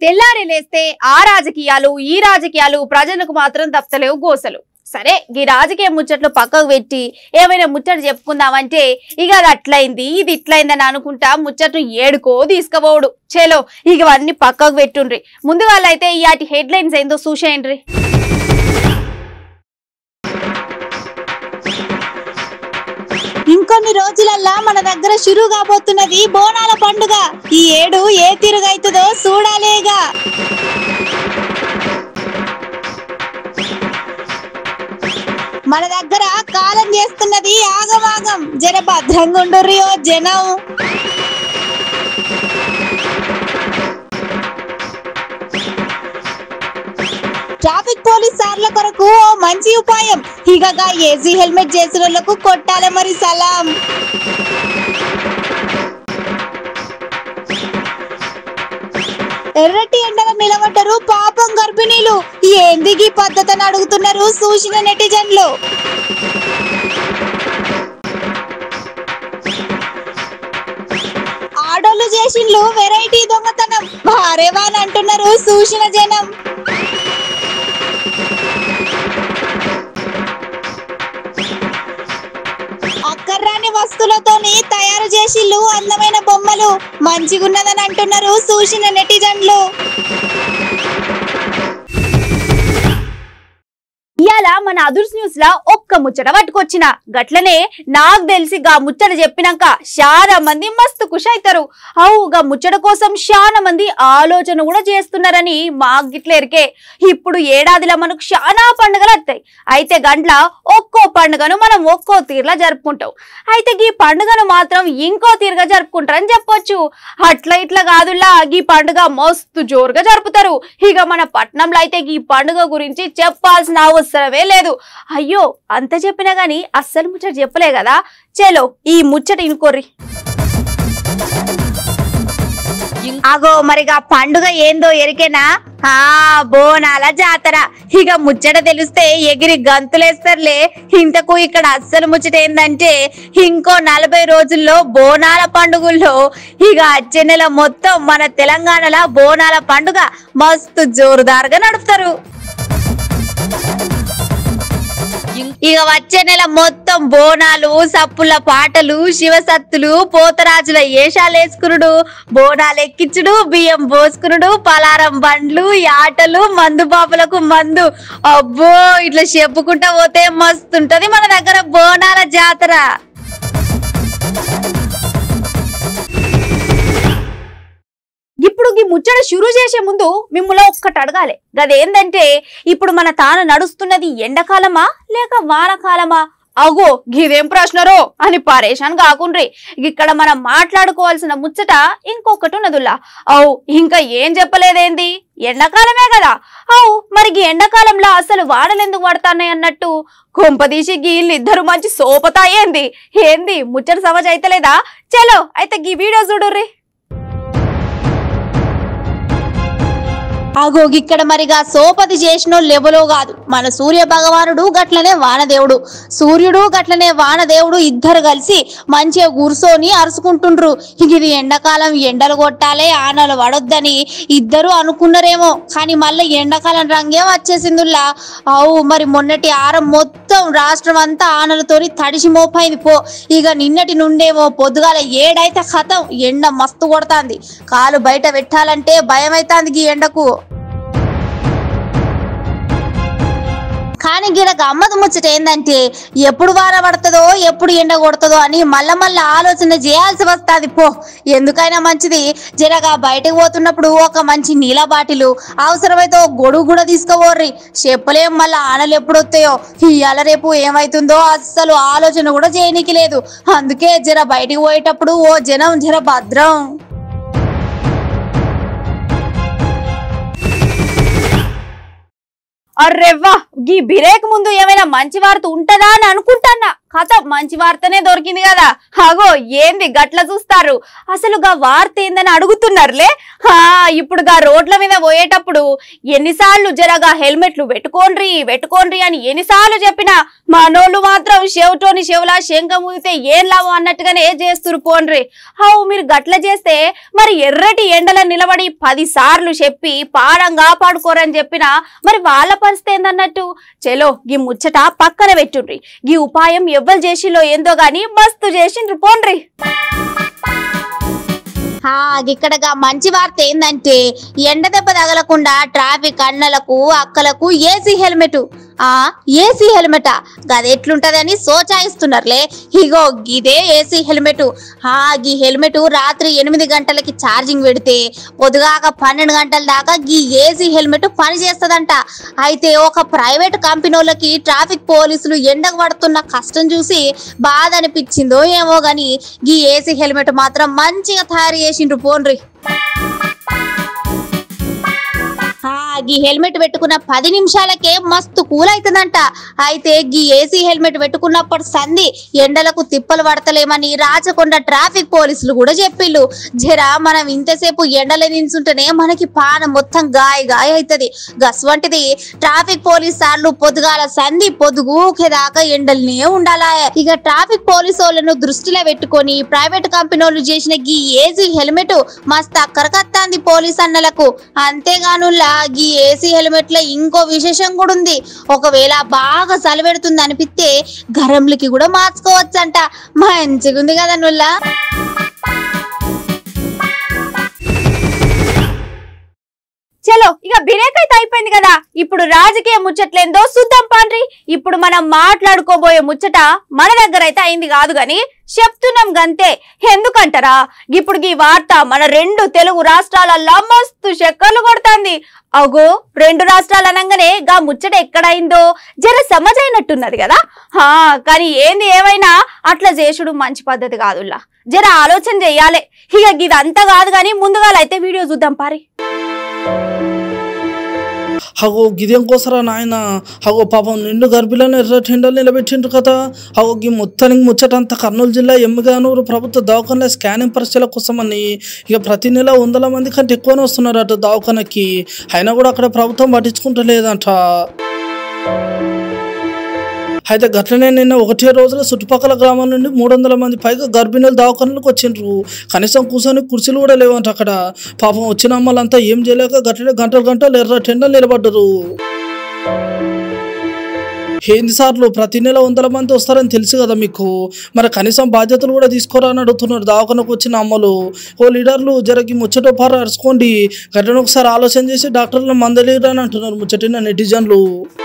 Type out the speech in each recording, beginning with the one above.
తెల్లారి లేస్తే ఆ రాజకీయాలు ఈ రాజకీయాలు ప్రజలకు మాత్రం తప్పలేవు గోసలు సరే ఈ రాజకీయ ముచ్చట్లు పక్కకు పెట్టి ఏమైనా ముచ్చట చెప్పుకుందామంటే ఇక అది అట్లయింది ఇది ఇట్లయిందని అనుకుంటా ముచ్చట్లు ఏడుకో తీసుకుపోవుడు చేలో ఇక ఇవన్నీ పక్కకు పెట్టుండ్రి ముందుగా అయితే ఇయాటి హెడ్ లైన్స్ ఏందో చూసేయండ్రి ఇంకొన్ని రోజులల్లా మన దగ్గర షురు కాబోతున్నది బోనాల పండుగ ఈ ఏడు ఏ తిరుగైతుందో చూడాలేగా మన దగ్గర కాలం చేస్తున్నది ఆగమాగం జర భద్రంగా ఉండుర్రి ఓ జనం ట్రాఫిక్ పోలీస్ సార్ల కొరకు ఓ మంచి ఉపాయం ఇకగా ఏసీ హెల్మెట్ చేసిన వాళ్ళకు కొట్టాలి మరి సలాం ఎర్రటి ఎండల నిలబడ్డరు పాపం గర్భిణీలు ఏంది ఈ పద్ధతిని అడుగుతున్నారు చూసిన నెటిజన్లు ఆడోళ్ళు చేసిండ్లు వెరైటీ దొంగతనం భారేవాని అంటున్నారు చూసిన జనం అక్కర్రాని వస్తువులతోని తయారు చేసిల్లు అందమైన బొమ్మలు మంచిగున్నదని అంటున్నారు చూసిన నెటిజన్లు ఇయాల మన అదుర్స్ న్యూస్ లా ఒక్క ముచ్చట పట్టుకొచ్చిన గట్లనే నాకు తెలిసి గా ముచ్చట చెప్పినాక చాలా మంది మస్తు ఖుషి అవుతారు అవు గా ముచ్చట కోసం చాలా మంది ఆలోచన కూడా చేస్తున్నారని మాకు గిట్ల ఎరికే ఇప్పుడు ఏడాదిలో మనకు చాలా పండుగలు వస్తాయి అయితే గంట్ల ఒక్కో పండుగను మనం ఒక్కో తీరులా జరుపుకుంటాం అయితే ఈ పండుగను మాత్రం ఇంకో తీరుగా జరుపుకుంటారని చెప్పొచ్చు అట్లా ఇట్లా కాదులా ఈ పండుగ మస్తు జోరుగా జరుపుతారు ఇక మన పట్నంలో అయితే ఈ పండుగ గురించి చెప్పాల్సిన అవసరమే లేదు అయ్యో అంత చెప్పినా గాని అస్సలు ముచ్చట చెప్పలే కదా చలో ఈ ముచ్చట ఇనుకోర్రి అగో మరిగా పండుగ ఏందో ఎరికేనా ఆ బోనాల జాతర ఇక ముచ్చట తెలిస్తే ఎగిరి గంతులేస్తారులే ఇంతకు ఇక్కడ అస్సలు ముచ్చట ఏందంటే ఇంకో నలభై రోజుల్లో బోనాల పండుగల్లో ఇక వచ్చే నెల మొత్తం మన తెలంగాణలో బోనాల పండుగ మస్తు జోరుదారుగా నడుపుతారు ఇక వచ్చే నెల మొత్తం బోనాలు సప్పుల పాటలు శివసత్తులు పోతరాజుల ఏషాలు వేసుకునుడు బోనాలు ఎక్కించుడు బియ్యం పోసుకునుడు పలారం బండ్లు యాటలు మందు పాపలకు మందు అబ్బో ఇట్లా చెప్పుకుంటా పోతే మస్తుంటది మన దగ్గర బోనాల జాతర ఇప్పుడు ఈ ముచ్చట షురు చేసే ముందు మిమ్మల్ని ఒక్కటి అడగాలి గదేందంటే ఇప్పుడు మన తాను నడుస్తున్నది ఎండాకాలమా లేక వానకాలమా అగో గిదేం ప్రశ్నరో అని పరేషాన్ కాకుండ్రి ఇక్కడ మనం మాట్లాడుకోవాల్సిన ముచ్చట ఇంకొకటి ఉన్నదుల్లా అవు ఇంకా ఏం చెప్పలేదేంది ఎండాకాలమే కదా అవు మరి ఈ ఎండాకాలంలో అసలు వాడలు ఎందుకు పడతాయి అన్నట్టు కొంపదీసి గీళ్ళు ఇద్దరు మంచి సోపతా ఏంది ఏంది ముచ్చట సమజ్ అయితలేదా చలో అయితే గీ వీడియో చూడుర్రి అగో ఇక్కడ మరిగా సోపతి చేసిన లెవెలో కాదు మన సూర్య భగవానుడు గట్లనే వానదేవుడు సూర్యుడు గట్లనే వానదేవుడు ఇద్దరు కలిసి మంచిగా కూర్చొని అరుచుకుంటుండ్రు ఇక ఇది ఎండాకాలం ఎండలు కొట్టాలే ఆనలు పడొద్దని ఇద్దరు అనుకున్నారేమో కానీ మళ్ళీ ఎండాకాలం రంగే వచ్చేసిందిలా అవు మరి మొన్నటి ఆరం మొత్తం రాష్ట్రం అంతా ఆనలతోని తడిసి మోపైంది పో ఇక నిన్నటి నుండేమో పొద్దుగాల ఏడైతే ఖతం ఎండ మస్తు కొడతాంది కాలు బయట పెట్టాలంటే భయం అవుతాంది ఈ ఎండకు కానీ గిడ గమ్మత్ ముచ్చట ఏందంటే ఎప్పుడు వాన పడుతుందో ఎప్పుడు ఎండ కొడుతుందో అని మళ్ళా మళ్ళా ఆలోచన చేయాల్సి వస్తుంది పో ఎందుకైనా మంచిది జరగా బయటకు పోతున్నప్పుడు ఒక మంచి నీళ్ళ బాటిలు అవసరమైతే ఒక గొడుగు కూడా తీసుకోవర్రి చెప్పలేం మళ్ళా ఆనలు ఎప్పుడు వస్తాయో ఇవాళ రేపు ఏమైతుందో అస్సలు ఆలోచన కూడా చేయనీకి లేదు అందుకే జర బయటికి పోయేటప్పుడు ఓ జనం జర భద్రం అర్రెవ్వా గీ బిరేక్ ముందు ఏమైనా మంచి వార్త ఉంటదా అని అనుకుంటానా కథ మంచి వార్తనే దొరికింది కదా అగో ఏంది గట్ల చూస్తారు అసలు గా వార్త ఏందని అడుగుతున్నారులే హా ఇప్పుడు గా రోడ్ల మీద పోయేటప్పుడు ఎన్నిసార్లు జరగా హెల్మెట్లు పెట్టుకోండ్రి పెట్టుకోండ్రి అని ఎన్నిసార్లు చెప్పినా మనోళ్ళు మాత్రం చెవిటోని చెవులా శంఖం ఊదితే ఏం లాభం అన్నట్టుగానే చేస్తురు పోండ్రి హౌ మీరు గట్ల చేస్తే మరి ఎర్రటి ఎండల నిలబడి పది సార్లు చెప్పి పాడం కాపాడుకోరని చెప్పినా మరి వాళ్ళ పరిస్థితి ఏందన్నట్టు చెలో గీ ముచ్చట పక్కన పెట్టుండ్రి గీ ఉపాయం ఎవ్వరు చేసిలో ఏందో గాని మస్తు చేసిండ్రు పోండ్రి ఆ, ఇక్కడగా మంచి వార్త ఏందంటే ఎండ దెబ్బ తగలకుండా ట్రాఫిక్ అన్నలకు అక్కలకు ఏసీ హెల్మెట్ ఆ ఏసీ హెల్మెట్ గది ఎట్లుంటదని సోచాయిస్తున్నారులే ఇగో గిదే ఏసీ హెల్మెట్ ఆ గీ హెల్మెట్ రాత్రి ఎనిమిది గంటలకి ఛార్జింగ్ పెడితే పొదుగాక పన్నెండు గంటల దాకా గీ ఏసీ హెల్మెట్ పని చేస్తదంట అయితే ఒక ప్రైవేట్ కంపెనీ వాళ్ళకి ట్రాఫిక్ పోలీసులు ఎండకు పడుతున్న కష్టం చూసి బాధ అనిపించిందో ఏమో గాని గీ ఏసీ హెల్మెట్ మాత్రం మంచిగా తయారు చేసిండ్రు పోన్రి ఆ, గీ హెల్మెట్ పెట్టుకున్న పది నిమిషాలకే మస్తు కూల్ అవుతుందంట అయితే గీ ఏసీ హెల్మెట్ పెట్టుకున్నప్పుడు సంధి ఎండలకు తిప్పలు పడతలేమని రాచకొండ ట్రాఫిక్ పోలీసులు కూడా చెప్పిళ్ళు జరా మనం ఇంతసేపు ఎండలో నించుంటేనే మనకి పాన మొత్తం గాయ గాయ అవుతుంది గస్వంటిది ట్రాఫిక్ పోలీస్ సార్లు పొద్దుగాల సంధి పొద్దుగూకేదాకా ఎండలనే ఉండాలా ఇక ట్రాఫిక్ పోలీస్ వాళ్ళను దృష్టిలో పెట్టుకొని ప్రైవేట్ కంపెనీ వాళ్ళు చేసిన గీ ఏసీ హెల్మెట్ మస్తు అక్కరకత్తాంది పోలీస్ అన్నలకు అంతేగానులా గీ ఏసీ హెల్మెట్ లో ఇంకో విశేషం కూడా ఉంది ఒకవేళ బాగా చలిపెడుతుంది అనిపిస్తే గరంలకి కూడా మార్చుకోవచ్చంట మంచిగా ఉంది కదా నుల్లా చలో ఇక బ్రేక్ అయితే అయిపోయింది కదా ఇప్పుడు రాజకీయ ముచ్చట్లేందో చూద్దాం పాండ్రి ఇప్పుడు మనం మాట్లాడుకోబోయే ముచ్చట మన దగ్గర అయితే అయింది కాదు గాని చెప్తున్నాం గంతే ఎందుకంటారా ఇప్పుడు ఈ వార్త మన రెండు తెలుగు రాష్ట్రాలల్లో మస్తు చక్కర్లు కొడుతుంది అగో రెండు రాష్ట్రాలు అనగానే గా ముచ్చట ఎక్కడైందో జర సమజైనట్టున్నది కదా హా కానీ ఏంది ఏమైనా అట్లా చేసుడు మంచి పద్ధతి కాదుల్లా జర ఆలోచన చెయ్యాలి ఇక ఇదంతా కాదు కానీ ముందుగా అయితే వీడియో చూద్దాం పారి హగో గిదేం కోసరా నాయన హగో పాపం నిండు గర్భిలను ఎర్రటి ఎండలు నిలబెట్టిండ్రు కదా హగో గీ మొత్తానికి ముచ్చటంతా కర్నూలు జిల్లా ఎమ్మిగానూరు ప్రభుత్వ దవాఖానలో స్కానింగ్ పరీక్షల కోసమని ఇక ప్రతి నెల వందల మంది కంటే ఎక్కువనే వస్తున్నారు అటు దవాఖానకి అయినా కూడా అక్కడ ప్రభుత్వం పట్టించుకుంటలేదంట అయితే గట్లనే నిన్న ఒకటే రోజుల చుట్టుపక్కల గ్రామాల నుండి మూడు వందల మంది పైగా గర్భిణులు దవాఖానలకు వచ్చిండ్రు కనీసం కూర్చొని కుర్చీలు కూడా లేవంట అక్కడ పాపం వచ్చిన అమ్మలంతా ఏం చేయలేక గట్లనే గంటలు గంటలు ఎర్ర టెండలు నిలబడ్డరు ఏంది సార్లు ప్రతి నెల వందల మంది వస్తారని తెలుసు కదా మీకు మరి కనీసం బాధ్యతలు కూడా తీసుకోరా అని అడుగుతున్నారు దవాఖానకు వచ్చిన అమ్మలు ఓ లీడర్లు జరగి ముచ్చట పార అరుచుకోండి గట్లనే ఒకసారి ఆలోచన చేసి డాక్టర్లు మందలేరు అని అంటున్నారు ముచ్చటిన నెటిజన్లు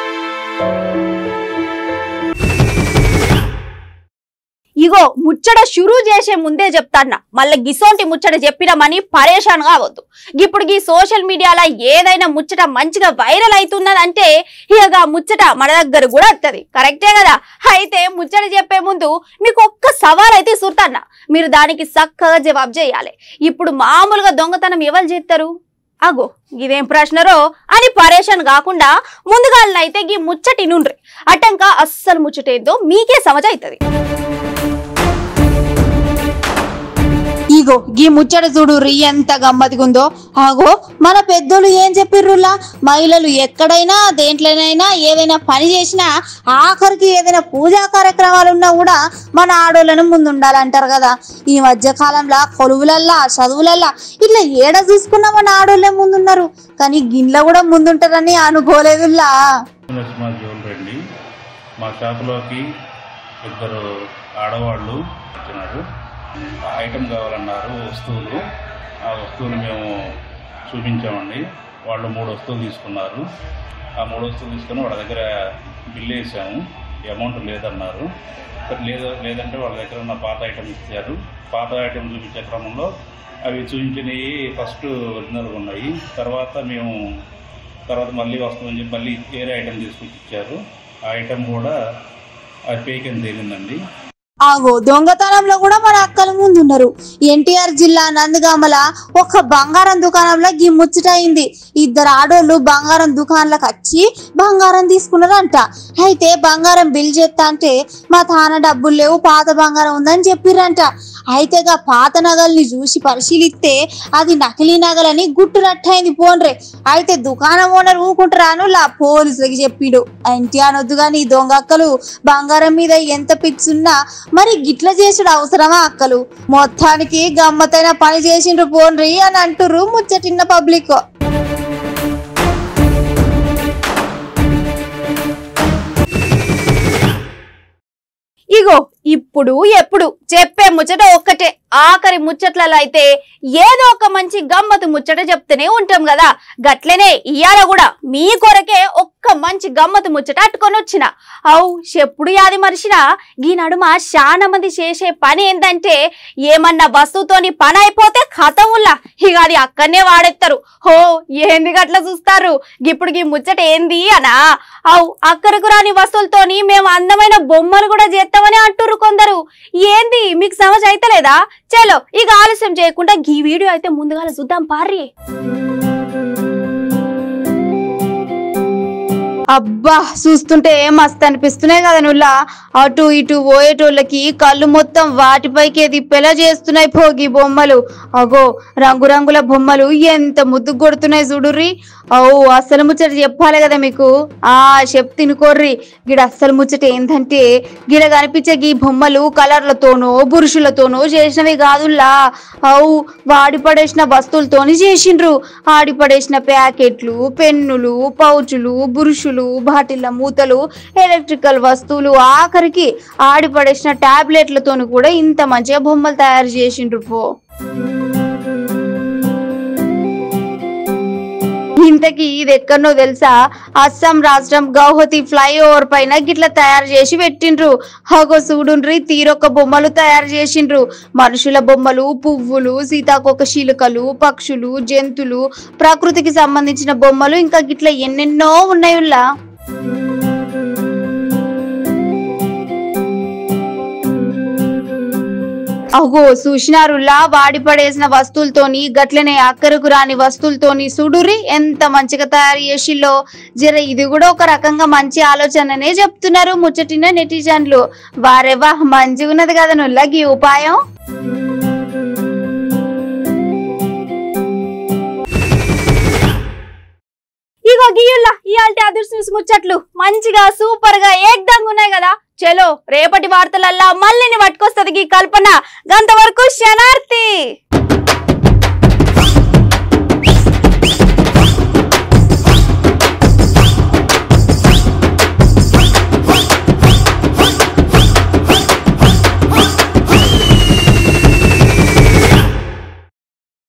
ఇగో ముచ్చట షురూ చేసే ముందే చెప్తాన్నా మళ్ళీ గిసోంటి ముచ్చట చెప్పినామని పరేషాన్ కావద్దు ఇప్పుడు ఈ సోషల్ మీడియాలో ఏదైనా ముచ్చట మంచిగా వైరల్ అవుతున్నదంటే ఇక ఆ ముచ్చట మన దగ్గర కూడా వస్తుంది కరెక్టే కదా అయితే ముచ్చట చెప్పే ముందు మీకు ఒక్క సవాల్ అయితే సుర్తన్నా మీరు దానికి చక్కగా జవాబు చేయాలి ఇప్పుడు మామూలుగా దొంగతనం ఎవరు చేస్తారు అగో ఇదేం ప్రశ్నరో అని పరేషాన్ కాకుండా ముందుగా అయితే ఈ ముచ్చటి నుండ్రి అట్టంక అస్సలు ముచ్చటేందో మీకే సమజ అవుతుంది ఇగో గీ ముచ్చట చూడు రీ ఎంత గమ్మతిగుందో ఆగో మన పెద్దోళ్ళు ఏం చెప్పిర్రులా మహిళలు ఎక్కడైనా దేంట్లోనైనా ఏదైనా పని చేసినా ఆఖరికి ఏదైనా పూజా కార్యక్రమాలు ఉన్నా కూడా మన ఆడోళ్ళను ముందు ఉండాలంటారు కదా ఈ మధ్య కాలంలో కొలువులల్లా చదువులల్లా ఇట్లా ఏడ చూసుకున్నా మన ఆడోళ్ళే ముందున్నారు కానీ గిన్నెలో కూడా ముందుంటారని అనుకోలేదులా నరసింహ జ్యువెలరీ అండి మా షాపులోకి ఇద్దరు ఆడవాళ్ళు వచ్చినారు ఆ ఐటెం కావాలన్నారు వస్తువులు ఆ వస్తువులు మేము చూపించామండి వాళ్ళు మూడు వస్తువులు తీసుకున్నారు ఆ మూడు వస్తువులు తీసుకొని వాళ్ళ దగ్గర బిల్ వేసాము అమౌంట్ లేదన్నారు మరి లేదు లేదంటే వాళ్ళ దగ్గర ఉన్న పాత ఐటమ్ ఇచ్చారు పాత ఐటమ్ చూపించే క్రమంలో అవి చూపించినవి ఫస్ట్ ఒరిజినల్గా ఉన్నాయి తర్వాత మేము తర్వాత మళ్ళీ వస్తామని చెప్పి మళ్ళీ వేరే ఐటెం తీసుకొచ్చి ఇచ్చారు ఆ ఐటెం కూడా అది ఫేక్ అని తేలిందండి ఆగో దొంగతనంలో కూడా మన అక్కల ముందు ఉన్నారు ఎన్టీఆర్ జిల్లా నందిగామల ఒక బంగారం దుకాణంలో గిమ్ముచ్చటైంది ఇద్దరు ఆడోళ్ళు బంగారం దుకాణంలోకి వచ్చి బంగారం తీసుకున్నారంట అయితే బంగారం బిల్ చేస్తా అంటే మా తాన డబ్బులు లేవు పాత బంగారం ఉందని చెప్పిర్రంట అయితే గా పాత నగల్ని చూసి పరిశీలిస్తే అది నకిలీ నగలని గుట్టు రట్టయింది పోన్రే అయితే దుకాణం ఓనర్ ఊకుంటారాను లా పోలీసులకి చెప్పిండు ఎన్టీఆర్ వద్దు కానీ ఈ దొంగ అక్కలు బంగారం మీద ఎంత పిచ్చున్నా మరి గిట్ల చేసుడు అవసరమా అక్కలు మొత్తానికి గమ్మతైన పని చేసిండ్రు పోన్రి అని అంటుర్రు ముచ్చటిన్న పబ్లిక్ ఇగో ఇప్పుడు ఎప్పుడు చెప్పే ముచ్చట ఒక్కటే ఆఖరి ముచ్చట్లలో అయితే ఏదో ఒక మంచి గమ్మతు ముచ్చట చెప్తూనే ఉంటాం కదా గట్లనే ఇయాల కూడా మీ కొరకే ఒక్క మంచి గమ్మతు ముచ్చట అట్టుకొని వచ్చిన అవు చెప్పుడు యాది మరిచిన ఈ నడుమ చాలా మంది చేసే పని ఏంటంటే ఏమన్నా వస్తువుతోని పని అయిపోతే కథవుల్లా ఇక అది అక్కడనే వాడెత్తారు హో ఏంది గట్ల చూస్తారు ఇప్పుడు ఈ ముచ్చట ఏంది అనా అవు అక్కడకు రాని వస్తువులతోని మేము అందమైన బొమ్మలు కూడా చేస్తామని అంటుర్రు కొందరు ఏంది మీకు సమస్య అయితలేదా చలో ఇక ఆలస్యం చేయకుండా ఈ వీడియో అయితే ముందుగా చూద్దాం పారి అబ్బా చూస్తుంటే మస్తు అనిపిస్తున్నాయి కదా నువ్వులా అటు ఇటు పోయేటోళ్ళకి కళ్ళు మొత్తం వాటిపైకే దిప్పేలా చేస్తున్నాయి పోగి బొమ్మలు అగో రంగురంగుల బొమ్మలు ఎంత ముద్దు కొడుతున్నాయి చూడుర్రి అవు అసలు ముచ్చట చెప్పాలి కదా మీకు ఆ చెప్ తినుకోర్రి గిడ అస్సలు ముచ్చట ఏంటంటే గిడ కనిపించే గీ బొమ్మలు కలర్లతోనో బురుషులతోనో చేసినవి కాదుల్లా అవు వాడి పడేసిన వస్తువులతోని చేసిండ్రు ఆడి పడేసిన ప్యాకెట్లు పెన్నులు పౌచులు బురుషులు బాటిళ్ళ మూతలు ఎలక్ట్రికల్ వస్తువులు ఆఖరికి ఆడి పడేసిన టాబ్లెట్లతోని కూడా ఇంత మంచిగా బొమ్మలు తయారు చేసిండ్రు పో ఇంతకీ ఇది ఎక్కడనో తెలుసా అస్సాం రాష్ట్రం గౌహతి ఫ్లైఓవర్ పైన గిట్ల తయారు చేసి పెట్టిండ్రు హగో చూడుండ్రి తీరొక్క బొమ్మలు తయారు చేసిండ్రు మనుషుల బొమ్మలు పువ్వులు సీతాకోక శిలుకలు పక్షులు జంతువులు ప్రకృతికి సంబంధించిన బొమ్మలు ఇంకా గిట్ల ఎన్నెన్నో ఉన్నాయుల్లా అగో చూసినారులా వాడి పడేసిన వస్తువులతోని గట్లనే అక్కరకు రాని వస్తువులతోని సుడురి ఎంత మంచిగా తయారు చేసిల్లో జర ఇది కూడా ఒక రకంగా మంచి ఆలోచననే చెప్తున్నారు ముచ్చటిన నెటిజన్లు వారెవా మంచిగా ఉన్నది కదా నుల్లా ఈ ఉపాయం ఇగో గీయుల్లా ఇయాల్టి అదృష్ట న్యూస్ ముచ్చట్లు మంచిగా సూపర్ గా ఏకదంగా ఉన్నాయి కదా చలో రేపటి వార్తలల్లా మళ్ళీని పట్టుకొస్తుంది ఈ కల్పన గంతవరకు శనార్థి